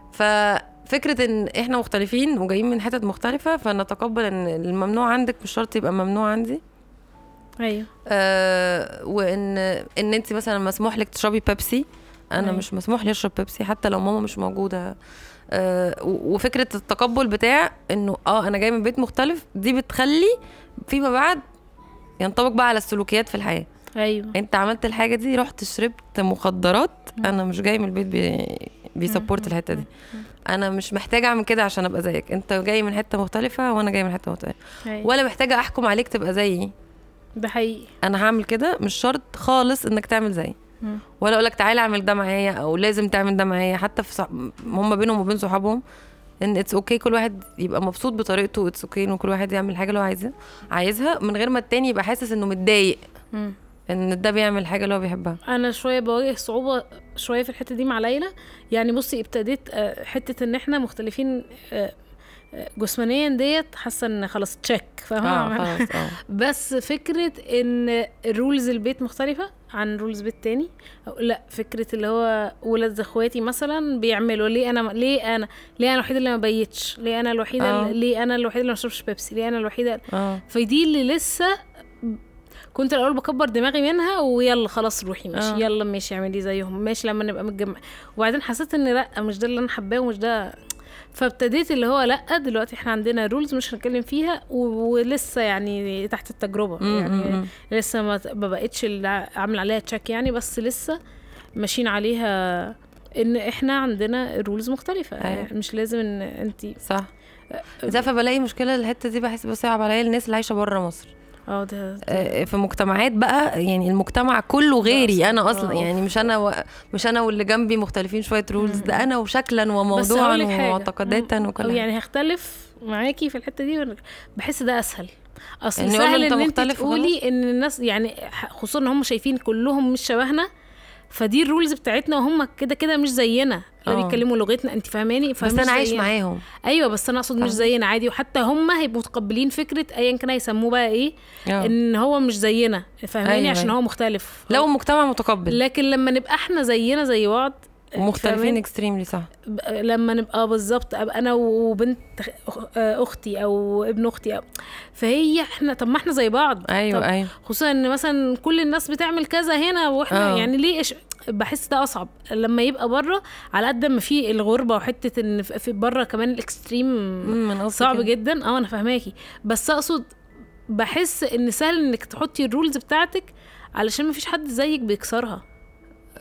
A: ففكره ان احنا مختلفين وجايين من حتت مختلفه فنتقبل ان الممنوع عندك مش شرط يبقى ممنوع عندي
B: ايوه
A: آه وان ان انت مثلا مسموح لك تشربي بيبسي انا
B: أيوة.
A: مش مسموح لي اشرب بيبسي حتى لو ماما مش موجوده آه و- وفكره التقبل بتاع انه اه انا جاي من بيت مختلف دي بتخلي فيما بعد ينطبق بقى على السلوكيات في الحياه
B: ايوه
A: انت عملت الحاجه دي رحت شربت مخدرات انا مش جاي من البيت بي بيسبورت الحته دي انا مش محتاجه اعمل كده عشان ابقى زيك انت جاي من حته مختلفه وانا جاي من حته مختلفه
B: أيوة.
A: ولا محتاجه احكم عليك تبقى زيي
B: ده حقيقي
A: انا هعمل كده مش شرط خالص انك تعمل زيي
B: مم.
A: ولا اقول لك تعالى اعمل ده معايا او لازم تعمل ده معايا حتى في صح... هم بينهم وبين صحابهم ان اتس اوكي كل واحد يبقى مبسوط بطريقته اتس اوكي ان كل واحد يعمل الحاجه اللي هو عايزها عايزها من غير ما التاني يبقى حاسس انه متضايق
B: مم.
A: ان ده بيعمل الحاجه اللي هو بيحبها
B: انا شويه بواجه صعوبه شويه في الحته دي مع ليلى يعني بصي ابتديت آه، حته ان احنا مختلفين آه، آه، جسمانيا ديت حاسه ان خلاص تشيك فاهمه
A: اه خلاص اه
B: بس فكره ان رولز البيت مختلفه عن رولز بيت تاني أو لا فكره اللي هو ولاد اخواتي مثلا بيعملوا ليه انا ليه انا ليه انا الوحيده اللي ما بيتش ليه انا الوحيده
A: آه.
B: اللي ليه انا الوحيده اللي ما بشربش بيبسي ليه انا الوحيده
A: اه
B: فدي اللي لسه كنت الاول بكبر دماغي منها ويلا خلاص روحي ماشي
A: آه.
B: يلا ماشي اعملي زيهم ماشي لما نبقى متجمع وبعدين حسيت ان لا مش ده اللي انا حباه ومش ده فابتديت اللي هو لا دلوقتي احنا عندنا رولز مش هنتكلم فيها و- ولسه يعني تحت التجربه
A: مم،
B: يعني
A: مم، مم.
B: لسه ما ما بقتش اللي عامل عليها تشيك يعني بس لسه ماشيين عليها ان احنا عندنا رولز مختلفه
A: أيوة.
B: يعني مش لازم ان انت
A: صح انت عارفه بلاقي مشكله الحته دي بحس بصعب عليا الناس اللي عايشه بره مصر
B: اه ده, ده
A: آه، في مجتمعات بقى يعني المجتمع كله غيري
B: أصلاً.
A: انا اصلا
B: آه.
A: يعني مش انا و... مش انا واللي جنبي مختلفين شويه رولز ده انا وشكلا
B: بس
A: وموضوعا
B: هقول لك حاجة.
A: ومعتقداتا
B: مم.
A: وكل
B: أو
A: حاجة.
B: يعني هختلف معاكي في الحته دي بحس ده اسهل اصل
A: إن يقول له
B: سهل
A: أنت
B: ان انت
A: مختلف
B: تقولي ان الناس يعني خصوصا ان هم شايفين كلهم مش شبهنا فدي الرولز بتاعتنا وهم كده كده مش زينا لا
A: آه.
B: بيتكلموا لغتنا انت فاهماني
A: بس
B: فمش
A: انا عايش
B: زينا.
A: معاهم
B: ايوه بس انا اقصد مش
A: فاهمة.
B: زينا عادي وحتى هم هيبقوا متقبلين فكره ايا كان هيسموه بقى ايه
A: آه.
B: ان هو مش زينا فاهماني
A: أيوة،
B: عشان
A: أيوة.
B: هو مختلف
A: لو المجتمع متقبل
B: لكن لما نبقى احنا زينا زي بعض
A: ومختلفين
B: فاهماني؟
A: اكستريملي صح
B: ب- لما نبقى بالظبط ابقى انا وبنت أخ- اختي او ابن اختي أو فهي احنا طب ما احنا زي بعض
A: ايوه
B: طب
A: ايوه
B: خصوصا ان مثلا كل الناس بتعمل كذا هنا واحنا
A: آه.
B: يعني ليه إش... بحس ده اصعب لما يبقى بره على قد ما في الغربه وحته ان في في بره كمان الاكستريم
A: مم، من قصدي
B: صعب
A: كده.
B: جدا اه انا فاهماكي بس اقصد بحس ان سهل انك تحطي الرولز بتاعتك علشان ما فيش حد زيك بيكسرها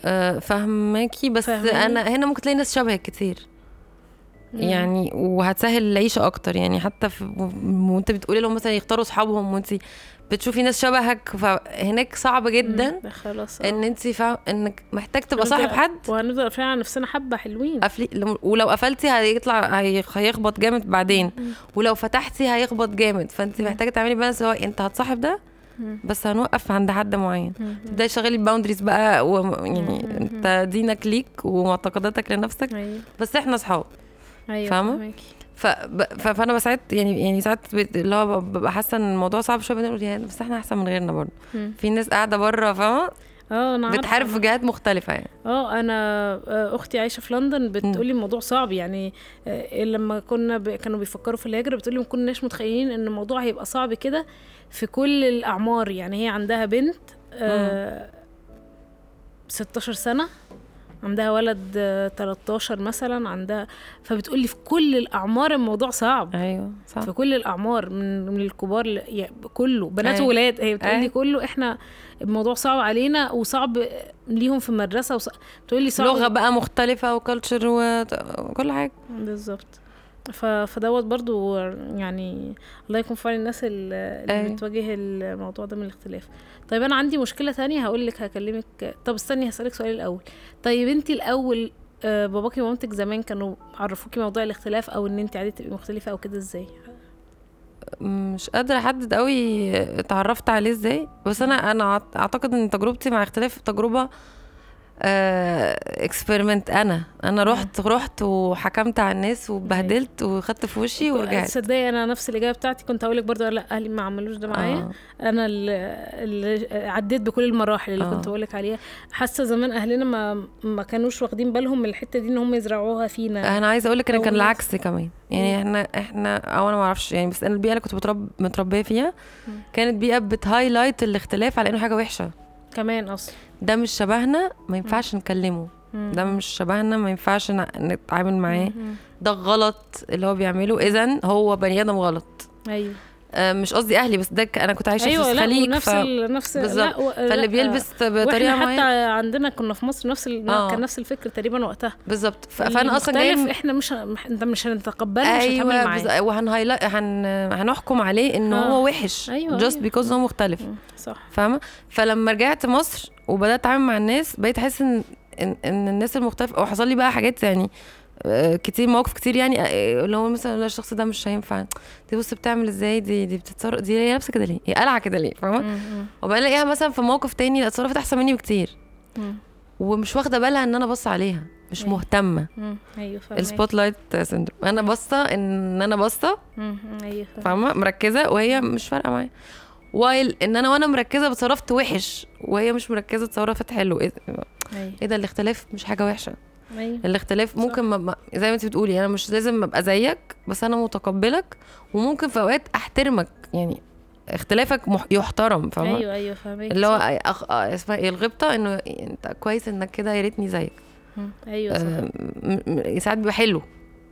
A: آه، فهماكي بس
B: فاهماني؟
A: انا هنا ممكن تلاقي ناس شبهك كتير
B: مم.
A: يعني وهتسهل العيشه اكتر يعني حتى في وانت بتقولي لهم مثلا يختاروا اصحابهم وانت بتشوفي ناس شبهك فهناك صعب جدا
B: مم. ده خلاص آه.
A: ان انت فاهم انك محتاج تبقى
B: هنفضل-
A: صاحب حد
B: وهنفضل قافلين على نفسنا حبه حلوين
A: قفلي لم- ولو قفلتي هيطلع هي- هيخبط جامد بعدين ولو فتحتي هيخبط جامد فانت محتاجه تعملي بالانس هو انت هتصاحب ده
B: مم.
A: بس هنوقف عند حد معين
B: مم.
A: تبداي تشغلي الباوندريز بقى و... يعني
B: مم.
A: انت دينك ليك ومعتقداتك لنفسك
B: ايوه
A: بس احنا اصحاب
B: ايوه
A: فاهمة؟
B: فاهماكي.
A: ف... ب- ف... فانا بساعد يعني يعني ساعات بت- اللي هو ب- ببقى حاسه ان الموضوع صعب شويه بنقول يعني بس احنا احسن من غيرنا برضه
B: مم.
A: في ناس قاعده بره فاهمه
B: اه انا عارفة.
A: بتحارب في جهات مختلفه يعني
B: اه انا آه، اختي عايشه في لندن بتقولي الموضوع صعب يعني آه، لما كنا ب... كانوا بيفكروا في الهجره بتقولي ما كناش متخيلين ان الموضوع هيبقى صعب كده في كل الاعمار يعني هي عندها بنت آه 16 سنه عندها ولد آه، 13 مثلا عندها فبتقولي في كل الاعمار الموضوع صعب
A: ايوه صح
B: في كل الاعمار من من الكبار ل... يعني كله بنات
A: أيوة.
B: وولاد هي بتقولي
A: أيوة.
B: كله احنا الموضوع صعب علينا وصعب ليهم في المدرسه وص... بتقولي صعب
A: لغه بقى مختلفه وكالتشر وكل حاجه
B: بالظبط ف... فدوت برضو يعني الله يكون في عون الناس ال- اللي
A: أيوة.
B: بتواجه الموضوع ده من الاختلاف طيب انا عندي مشكله تانية هقول لك هكلمك طب استني هسالك سؤال الاول طيب انت الاول آه، باباكي ومامتك زمان كانوا عرفوكي موضوع الاختلاف او ان انت عادي تبقي مختلفه او كده ازاي
A: مش قادره احدد قوي اتعرفت عليه ازاي بس انا انا أعت- اعتقد ان تجربتي مع اختلاف تجربه اكسبيرمنت انا انا رحت رحت وحكمت على الناس وبهدلت وخدت في وشي ورجعت
B: تصدقي انا نفس الاجابه بتاعتي كنت هقول لك برضه لا اهلي ما عملوش ده معايا
A: آه.
B: انا اللي, اللي عديت بكل المراحل اللي
A: آه.
B: كنت بقول لك عليها حاسه زمان اهلنا ما ما كانوش واخدين بالهم من الحته دي ان هم يزرعوها فينا
A: انا عايزه اقول لك ان
B: أو
A: كان
B: ناس-
A: العكس كمان يعني احنا احنا او انا ما اعرفش يعني بس انا البيئه اللي كنت بترب متربيه فيها كانت بيئه بتهايلايت الاختلاف على انه حاجه وحشه
B: كمان اصلا
A: ده مش شبهنا ما ينفعش نكلمه
B: مم.
A: ده مش شبهنا ما ينفعش ن- نتعامل معاه
B: مم.
A: ده غلط اللي هو بيعمله اذا هو بني ادم غلط
B: ايوه
A: آه، مش قصدي اهلي بس ده ك- انا كنت عايشه
B: ايوه
A: في
B: لا
A: الخليج
B: ونفس
A: ف...
B: ال... نفس
A: بالظبط.
B: لا و...
A: فاللي
B: لا،
A: بيلبس بطريقه
B: واحنا حتى
A: معينه
B: عندنا كنا في مصر نفس ال...
A: آه.
B: كان نفس الفكر تقريبا وقتها
A: بالظبط ف... فانا اصلا جايه
B: المختلف
A: من-
B: احنا مش ه- انت مش هنتقبله مش هنتعامل
A: ايوه
B: معاه
A: بز... وهنهايلا هن... هنحكم عليه ان
B: آه.
A: هو وحش
B: أيوة،
A: جاست
B: أيوة.
A: بيكوز هو مختلف
B: مم. صح
A: فاهمه فلما رجعت مصر وبدات اتعامل مع الناس بقيت احس ان ان, إن الناس المختلفه وحصل لي بقى حاجات يعني آه، كتير مواقف كتير يعني آه، اللي هو مثلا لا الشخص ده مش هينفع دي بص بتعمل ازاي دي دي بتتصرف دي هي لابسه كده ليه هي قلعه كده ليه فاهمه
B: مم. مم.
A: وبعدين الاقيها مثلا في موقف تاني لا اتصرفت احسن مني بكتير
B: مم.
A: ومش واخده بالها ان انا بص عليها مش
B: أيوة.
A: مهتمه
B: مم. ايوه فاهمك
A: السبوت لايت سيندروم انا باصه ان انا باصه
B: مم. مم. ايوه فاهمك.
A: فاهمه مركزه وهي مش فارقه معايا وايل ان انا وانا مركزه اتصرفت وحش وهي مش مركزه اتصرفت حلو ايه
B: ايوه
A: إيه ده الاختلاف مش حاجه وحشه
B: ايوه
A: الاختلاف ممكن ما ما- زي ما انت بتقولي انا مش لازم ابقى زيك بس انا متقبلك وممكن في اوقات احترمك يعني اختلافك مح- يحترم فاهمه
B: ايوه ايوه فاهمك
A: اللي هو
B: صح.
A: أخ... آه، اسمها ايه الغبطه انه انت كويس انك كده يا ريتني زيك
B: مم. ايوه صح
A: آه، م- م- ساعات بيبقى حلو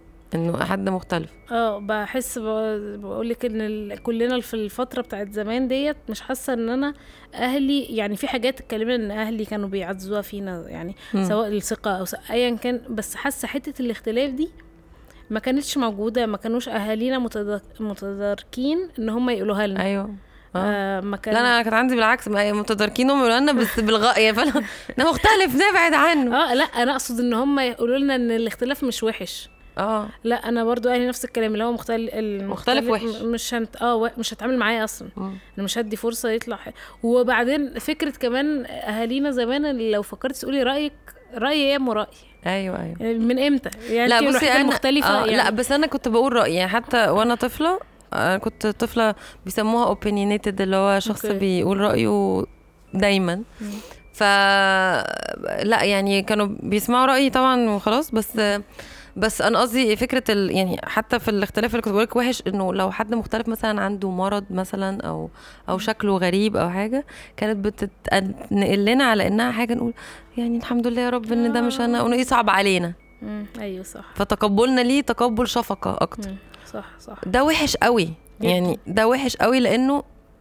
A: انه حد مختلف
B: اه بحس بقول لك ان ال- كلنا في الفتره بتاعت زمان ديت مش حاسه ان انا اهلي يعني في حاجات اتكلمنا ان اهلي كانوا بيعزوها فينا يعني
A: مم.
B: سواء الثقه او س- ايا كان بس حاسه حته الاختلاف دي ما كانتش موجوده ما كانوش اهالينا متدارك- متداركين ان هم يقولوها لنا
A: ايوه آه.
B: آه ما كان
A: لا انا كانت عندي بالعكس ما هي متداركين هم يقولوا لنا بس بالغ يعني فانا انا مختلف نبعد عنه
B: اه لا انا اقصد ان هم يقولوا لنا ان الاختلاف مش وحش
A: اه
B: لا انا برضو اهلي نفس الكلام اللي هو مختلف
A: مختلف وحش.
B: مش هنت... اه و- مش هتعامل معاه اصلا
A: مم.
B: انا مش هدي فرصه يطلع ح- وبعدين فكره كمان اهالينا زمان اللي لو فكرت تقولي رايك رايي يا ام رايي
A: ايوه ايوه
B: يعني من امتى يعني
A: لا
B: انتي
A: بصي
B: الوحيدة
A: انا
B: المختلفه
A: آه
B: يعني
A: لا بس انا كنت بقول رايي يعني حتى وانا طفله انا كنت طفله بيسموها opinionated اللي هو شخص
B: أوكي.
A: بيقول رايه دايما
B: مم.
A: ف لا يعني كانوا بيسمعوا رايي طبعا وخلاص بس بس انا قصدي فكره ال... يعني حتى في الاختلاف اللي كنت بقولك وحش انه لو حد مختلف مثلا عنده مرض مثلا او او شكله غريب او حاجه كانت بتتنقل لنا على انها حاجه نقول يعني الحمد لله يا رب ان ده مش انا وانه يصعب علينا
B: مم. ايوه صح
A: فتقبلنا ليه تقبل شفقه اكتر
B: مم. صح صح
A: ده وحش قوي
B: جدا.
A: يعني ده وحش قوي لانه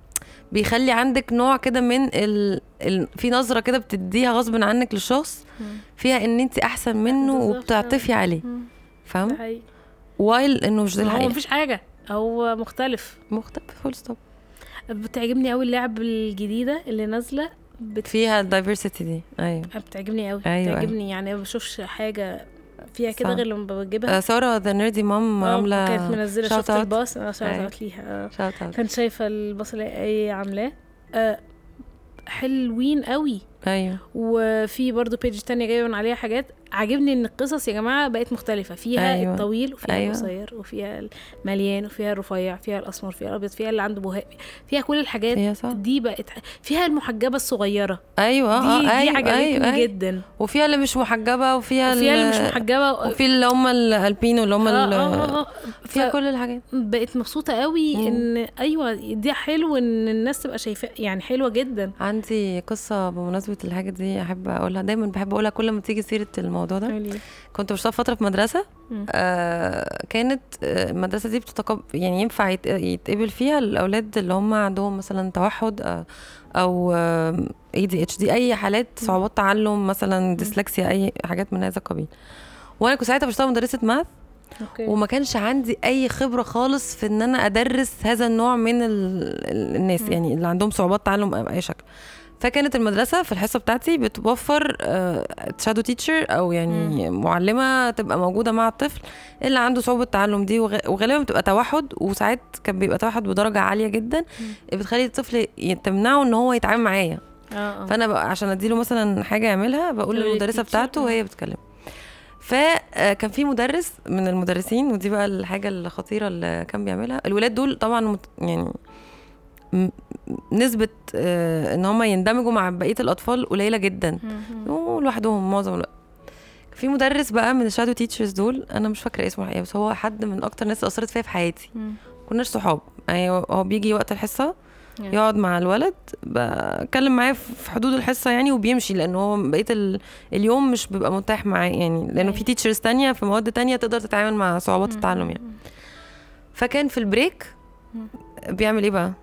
A: بيخلي عندك نوع كده من ال... ال... في نظره كده بتديها غصب عنك للشخص
B: مم.
A: فيها ان انت احسن منه
B: بالظبط.
A: وبتعطفي عليه
B: مم. ده
A: فاهم
B: حقيقي
A: وايل انه مش دي
B: هو
A: الحقيقه
B: مفيش حاجه هو مختلف
A: مختلف فول ستوب
B: بتعجبني قوي اللعب الجديده اللي نازله بت...
A: فيها الدايفرسيتي دي ايوه
B: بتعجبني قوي
A: أيوة.
B: بتعجبني يعني ما بشوفش حاجه فيها كده
A: صح.
B: غير لما بجيبها
A: آه، ساره ذا نيردي مام
B: آه،
A: عامله
B: كانت منزله
A: shout
B: شفت
A: out.
B: الباص انا شوت
A: أيوة.
B: اوت ليها آه.
A: شوت اوت
B: كنت شايفه الباص اللي هي عاملاه آه، حلوين قوي
A: ايوه
B: وفي برضو بيج تانية جايبه من عليها حاجات عاجبني ان القصص يا جماعه بقت مختلفه فيها
A: أيوة.
B: الطويل وفيها
A: أيوة.
B: القصير وفيها المليان وفيها الرفيع فيها الاسمر فيها الابيض فيها اللي عنده بهاء فيها كل الحاجات
A: هي صح
B: دي بقت فيها المحجبه الصغيره
A: ايوه
B: دي
A: اه
B: دي
A: ايوه
B: عجبتني
A: ايوه ايوه
B: جدا
A: وفيها اللي مش محجبه وفيها
B: وفيها اللي مش
A: ال-
B: محجبه
A: وفي اللي هم الالبينو اللي هم
B: آه،
A: ال-
B: آه، آه، آه.
A: فيها
B: ف-
A: كل الحاجات
B: بقيت مبسوطه قوي
A: مم.
B: ان ايوه دي حلو ان الناس تبقى شايفاه يعني حلوه جدا
A: عندي قصة بمناسبة الحاجة دي أحب أقولها دايما بحب أقولها كل ما تيجي سيرة الموضوع ده
B: قولي.
A: كنت بشتغل فترة في مدرسة
B: مم.
A: آه كانت آه، المدرسة دي بتتقب يعني ينفع يت- يتقبل فيها الأولاد اللي هم عندهم مثلا توحد آه، أو اي دي اتش دي أي حالات صعوبات تعلم مثلا ديسلكسيا أي حاجات من هذا القبيل وأنا كنت ساعتها بشتغل مدرسة ماث
B: اوكي
A: وما كانش عندي اي خبره خالص في ان انا ادرس هذا النوع من ال- ال- الناس
B: مم.
A: يعني اللي عندهم صعوبات تعلم باي شكل فكانت المدرسه في الحصه بتاعتي بتوفر شادو تيتشر او يعني معلمه تبقى موجوده مع الطفل اللي عنده صعوبه تعلم دي وغ- وغالبا بتبقى توحد وساعات كان بيبقى توحد بدرجه عاليه جدا بتخلي الطفل ي- تمنعه ان هو يتعامل معايا
B: اه اه
A: فانا بقى عشان اديله مثلا حاجه يعملها بقول
B: تقولي
A: للمدرسه
B: teacher.
A: بتاعته وهي بتكلم فكان في مدرس من المدرسين ودي بقى الحاجه الخطيره اللي كان بيعملها الولاد دول طبعا مت- يعني م- نسبه آه، ان هم يندمجوا مع بقيه الاطفال قليله جدا
B: مم.
A: هم لوحدهم معظم الوقت في مدرس بقى من الشادو تيتشرز دول انا مش فاكره اسمه الحقيقه بس هو حد من اكتر الناس اللي اثرت فيا في حياتي
B: مم.
A: كناش صحاب يعني هو بيجي وقت الحصه
B: Yeah.
A: يقعد مع الولد بتكلم معاه في حدود الحصه يعني وبيمشي لان هو بقيه ال- اليوم مش بيبقى متاح معاه يعني لانه في
B: أيوة.
A: تيتشرز تانية في مواد تانية تقدر تتعامل مع صعوبات التعلم يعني فكان في البريك
B: مم.
A: بيعمل ايه بقى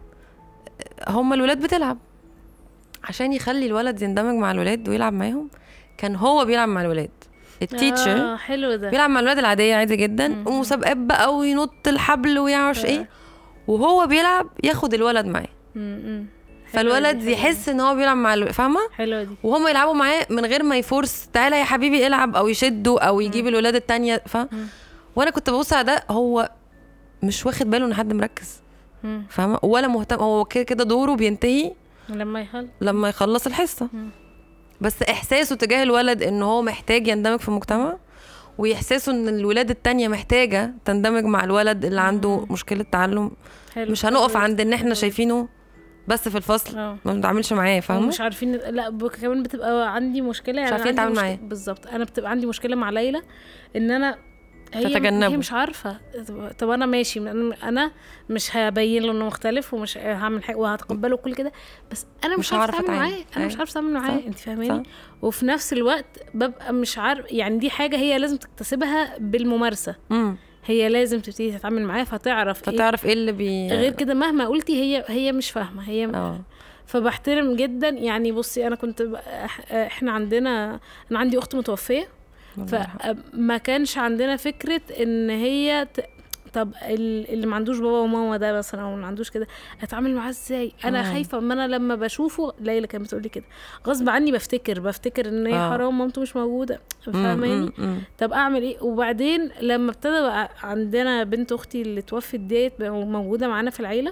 A: هم الولاد بتلعب عشان يخلي الولد يندمج مع الولاد ويلعب معاهم كان هو بيلعب مع الولاد التيتشر
B: اه حلو ده
A: بيلعب مع الولاد العاديه عادي جدا
B: مم.
A: ومسابقات بقى وينط الحبل ويعرفش
B: آه.
A: ايه وهو بيلعب ياخد الولد معاه
B: مم. مم. حلوة
A: فالولد
B: دي، حلوة
A: يحس ان هو بيلعب مع الو... فاهمه
B: دي. حلوه دي
A: وهم يلعبوا معاه من غير ما يفورس تعالى يا حبيبي العب او يشده او يجيب الولاد التانية ف...
B: مم.
A: وانا كنت ببص على ده هو مش واخد باله ان حد مركز
B: مم.
A: فاهمه ولا مهتم هو كده كده دوره بينتهي
B: لما يخل
A: لما يخلص الحصه
B: مم.
A: بس احساسه تجاه الولد ان هو محتاج يندمج في المجتمع واحساسه ان الولاد التانية محتاجه تندمج مع الولد اللي عنده
B: مم.
A: مشكله تعلم
B: حلو
A: مش هنقف
B: حلو.
A: عند ان احنا
B: حلو.
A: شايفينه بس في الفصل
B: اه
A: ما بنتعاملش معاه فاهمه
B: مش عارفين لا ب- كمان بتبقى عندي مشكله يعني
A: مش
B: أنا
A: عارفين
B: عندي
A: نتعامل
B: مشك-
A: معاه.
B: بالظبط انا بتبقى عندي مشكله مع ليلى ان انا هي
A: تتجنبه.
B: هي مش عارفه طب- طب انا ماشي أنا- انا مش هبين له انه مختلف ومش هعمل حاجه وهتقبله كل كده بس انا مش,
A: مش
B: عارفه
A: هعرف
B: اتعامل
A: أتعامل.
B: معاه انا مش
A: أيوة.
B: عارفه اتعامل معاه
A: صح.
B: انت فاهماني
A: صح.
B: وفي نفس الوقت ببقى مش عارف يعني دي حاجه هي لازم تكتسبها بالممارسه
A: امم
B: هي لازم تبتدي تتعامل معاه فتعرف إيه
A: فتعرف ايه اللي بي
B: غير كده مهما قلتي هي هي مش فاهمه هي
A: اه
B: فبحترم جدا يعني بصي انا كنت ب- إح- احنا عندنا انا عندي اخت متوفيه
A: الله يرحمه.
B: فما كانش عندنا فكره ان هي ت... طب ال- اللي ما عندوش بابا وماما ده مثلا او ما عندوش كده اتعامل معاه ازاي انا
A: مم.
B: خايفه ما انا لما بشوفه ليلى كانت بتقول لي كده غصب عني بفتكر بفتكر ان هي
A: آه.
B: حرام مامته مش موجوده
A: مم،
B: فاهماني
A: مم، مم.
B: طب اعمل ايه وبعدين لما ابتدى بقى عندنا بنت اختي اللي توفت ديت بقى موجوده معانا في العيله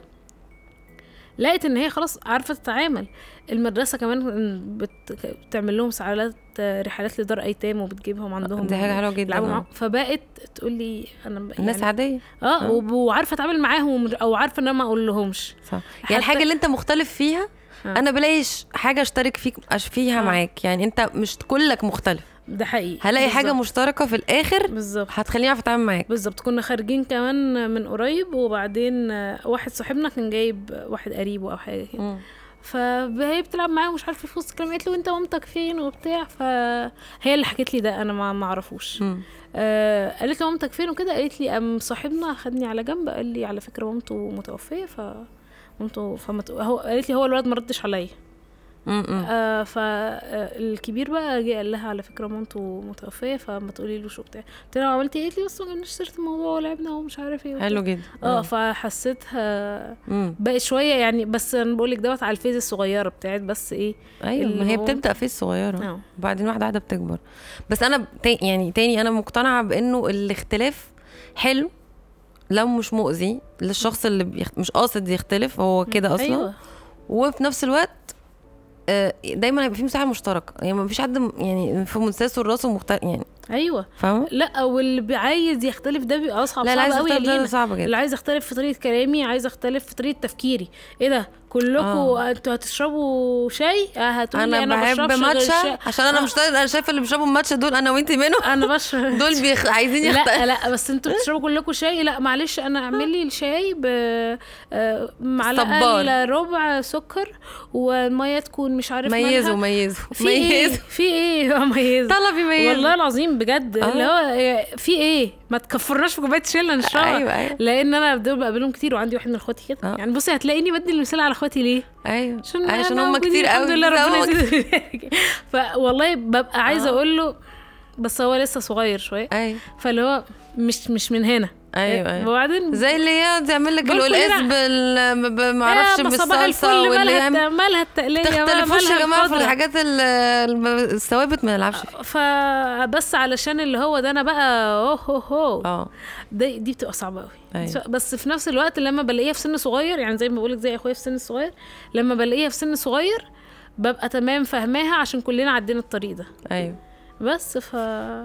B: لقيت ان هي خلاص عارفه تتعامل المدرسه كمان بت... بتعمل لهم ساعات رحلات لدار ايتام وبتجيبهم عندهم
A: دي حاجه حلوه جدا
B: يلعبوا
A: آه.
B: معاهم فبقت تقول لي انا ب-
A: الناس
B: يعني
A: عاديه
B: اه
A: آه.
B: وب- وعارفه اتعامل معاهم او عارفه ان انا ما اقول لهمش
A: صح
B: حتى-
A: يعني الحاجه اللي انت مختلف فيها
B: آه.
A: انا بلاقي ش- حاجه اشترك فيك أش- فيها
B: آه.
A: معاك يعني انت مش كلك مختلف
B: ده حقيقي
A: هلاقي حاجه
B: بالظبط.
A: مشتركه في الاخر
B: بالظبط
A: هتخليني اعرف اتعامل معاك
B: بالظبط كنا خارجين كمان من قريب وبعدين آه، واحد صاحبنا كان جايب واحد قريبه او حاجه كده
A: مم.
B: فهي بتلعب معاه ومش عارفه في وسط الكلام قالت له انت مامتك فين وبتاع فهي اللي حكت لي ده انا ما ما اعرفوش
A: مم.
B: آه قالت له مامتك فين وكده قالت لي ام صاحبنا خدني على جنب قال لي على فكره مامته متوفيه ف انتوا فما ت- هو قالت لي هو الولد ما ردش عليا
A: م- م.
B: آه فالكبير بقى جه قال لها على فكره مامته متوفيه فما تقوليلوش وبتاع قلت لها عملتي ايه قالت لي بس ما جبناش سيره الموضوع ولعبنا ومش عارف ايه وبتاع.
A: حلو جدا
B: اه فحسيتها
A: م.
B: بقت شويه يعني بس انا بقول لك دوت على الفيز الصغيره بتاعت بس ايه
A: ايوه
B: اللي
A: ما هي
B: هو-
A: بتبدا في الصغيره
B: اه
A: وبعدين واحده واحده بتكبر بس انا تا- يعني تاني انا مقتنعه بانه الاختلاف حلو لو مش مؤذي للشخص اللي بيخ... مش قاصد يختلف هو كده اصلا
B: ايوه
A: وفي نفس الوقت آه، دايما هيبقى في مساحه مشتركه يعني ما فيش حد م- يعني في منساسه راسه مختلف يعني
B: ايوه
A: فاهمه
B: لا واللي عايز يختلف ده بيبقى اصعب
A: لا لا
B: صعب
A: عايز
B: قوي يا
A: اختلف ده
B: لينا
A: صعب جدا
B: اللي عايز اختلف في طريقه كلامي عايز اختلف في طريقه تفكيري ايه ده كلكم
A: آه.
B: انتوا هتشربوا شاي آه، هتقولي
A: انا,
B: انا,
A: بحب
B: بشربش غير
A: ماتشا
B: شاي.
A: عشان انا
B: آه.
A: مش انا شايفه اللي بيشربوا ماتشا دول انا وانت منهم
B: انا بشرب
A: دول بيخ... عايزين يختلفوا
B: لا لا بس انتوا بتشربوا كلكم شاي لا معلش انا اعمل لي الشاي ب آه، معلقه
A: صبار.
B: الا ربع سكر والميه تكون مش عارف
A: ميزوا
B: مالها.
A: ميزوا
B: في ايه
A: ميزوا
B: في ايه اه ميزوا
A: طلبي ميزوا
B: والله العظيم بجد
A: آه.
B: اللي هو إيه، في ايه ما تكفرناش في كوبايه شاي اللي نشربها
A: ايوه ايوه
B: لان انا دول بقابلهم كتير وعندي واحد من اخواتي كده
A: آه.
B: يعني بصي هتلاقيني بدي المثال على اخواتي ليه
A: ايوه
B: عشان
A: عشان
B: أنا
A: هم
B: موجودين،
A: كتير
B: الحمد
A: قوي
B: لله ربنا
A: بيزودوا.
B: يزيد فوالله ببقى عايزه
A: آه.
B: اقول له بس هو لسه صغير شويه
A: ايوه
B: فاللي هو مش مش من هنا
A: ايوه ايوه
B: وبعدين
A: زي اللي هي تعمل لك
B: بقول
A: القلقاس
B: كلنا-
A: بال ب- ما اعرفش
B: آه، ما صباح
A: بالصلصه
B: الفل
A: واللي
B: مالها
A: يعمل
B: الت- مالها التقليه بقى،
A: تختلفوش يا
B: مالها
A: جماعه في
B: الخضرة.
A: الحاجات ال- الم- الثوابت ما نلعبش فيها
B: فبس علشان اللي هو ده انا بقى اوه هو هو
A: اه
B: دي, دي بتبقى صعبه قوي
A: أيوة.
B: بس في نفس الوقت لما بلاقيها في سن صغير يعني زي ما بقولك زي اخويا في سن صغير لما بلاقيها في سن صغير ببقى تمام فاهماها عشان كلنا عدينا الطريق ده
A: ايوه
B: بس ف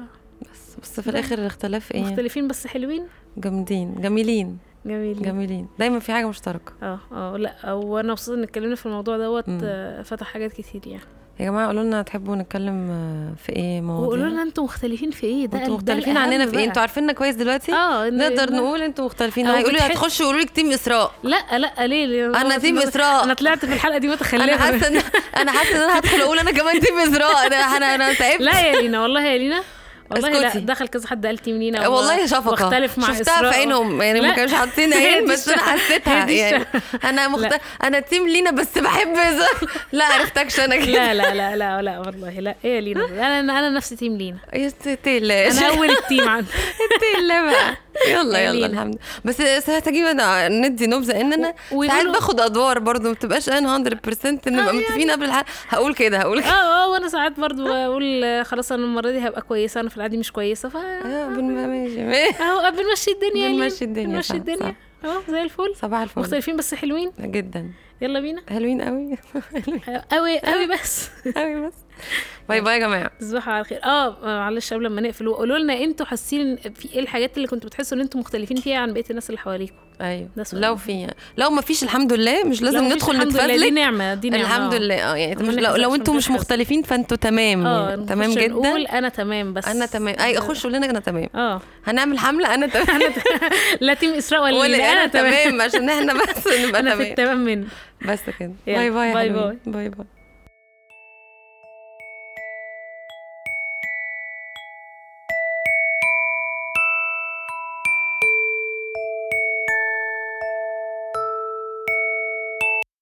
A: بس بس في الاخر الاختلاف ايه
B: مختلفين بس حلوين
A: جامدين جميلين
B: جميلين
A: جميلين دايما في حاجه مشتركه
B: اه اه لا وانا مبسوطه ان اتكلمنا في الموضوع دوت
A: مم.
B: آه، فتح حاجات كتير يعني
A: يا جماعه قولوا لنا تحبوا نتكلم آه، في ايه
B: وقولوا
A: مواضيع
B: لنا انتوا مختلفين في ايه ده
A: انتوا
B: ده
A: مختلفين
B: الأهم
A: عننا في ايه
B: بقى.
A: انتوا عارفيننا كويس دلوقتي
B: اه إن-
A: نقدر
B: إن-
A: نقول انتوا مختلفين
B: أو
A: هيقولوا لي
B: بتحس-
A: هتخشوا يقولوا لك تيم اسراء
B: لا لا ليه, ليه؟
A: أنا تيم إسراء.
B: انا طلعت في الحلقه دي متخلفه
A: انا حاسه ان انا حاسه ان انا هدخل اقول انا كمان تيم اسراء ده انا انا تعبت
B: لا يا لينا والله يا لينا والله لا
A: اسكتي.
B: دخل كذا حد قال تيم لينا و-
A: والله شفقه
B: واختلف مع
A: شفتها
B: إسراء.
A: في عينهم يعني ما
B: لا.
A: كانوش حاطين
B: هي
A: عين
B: دي
A: بس انا
B: الش-
A: حسيتها
B: هي دي
A: يعني
B: الش-
A: انا مخت...
B: لا.
A: انا تيم لينا بس بحب ز- لا عرفتكش انا كده
B: لا لا لا لا لا والله لا ايه يا لينا انا انا نفسي تيم لينا
A: يا ستي الله
B: انا اول التيم عندي
A: ستي الله بقى يلا
B: يا
A: يلا
B: لينا.
A: الحمد لله بس محتاجين أنا ندي نبذه ان انا
B: و-
A: ساعات
B: ويقولوا-
A: باخد ادوار برضو ما بتبقاش انا 100% نبقى متفقين قبل الحلقه هقول كده هقول كده
B: اه اه وانا ساعات برضو بقول آه، خلاص انا المره دي هبقى كويسه انا في العادي مش كويسه ف
A: آه، بن- ماشي
B: اهو بنمشي الدنيا يا لينا.
A: بنمشي الدنيا،
B: بنمشي
A: صح،
B: الدنيا اهو زي الفل
A: صباح الفل
B: مختلفين بس حلوين
A: جدا
B: يلا بينا
A: حلوين قوي
B: قوي قوي بس
A: قوي بس باي باي يا جماعه
B: تصبحوا على خير اه معلش قبل ما نقفل وقولوا لنا انتوا حاسين إن في ايه الحاجات اللي كنتوا بتحسوا ان انتوا مختلفين فيها عن بقيه الناس اللي حواليكم
A: ايوه
B: ده سؤال
A: لو
B: مهم.
A: في لو ما فيش الحمد لله مش لازم
B: لو مفيش
A: ندخل
B: الحمد لله دي
A: نتفزلك
B: نعمه دي نعمه
A: الحمد
B: آه.
A: لله اه يعني
B: ما
A: مش لو,
B: نحزنش
A: لو
B: من
A: انتوا
B: غير
A: مش
B: حزن.
A: مختلفين فانتوا تمام
B: اه
A: يعني. تمام
B: نخش
A: جدا
B: نقول انا تمام بس
A: انا تمام اي خش قول لنا انا تمام
B: اه
A: هنعمل حمله انا تمام
B: لا تيم اسراء ولا
A: ولا
B: لينا.
A: انا تمام عشان احنا بس نبقى
B: انا في
A: تمام
B: التمام منه
A: بس كده
B: يلا،
A: باي باي
B: باي
A: باي
B: باي.
A: باي باي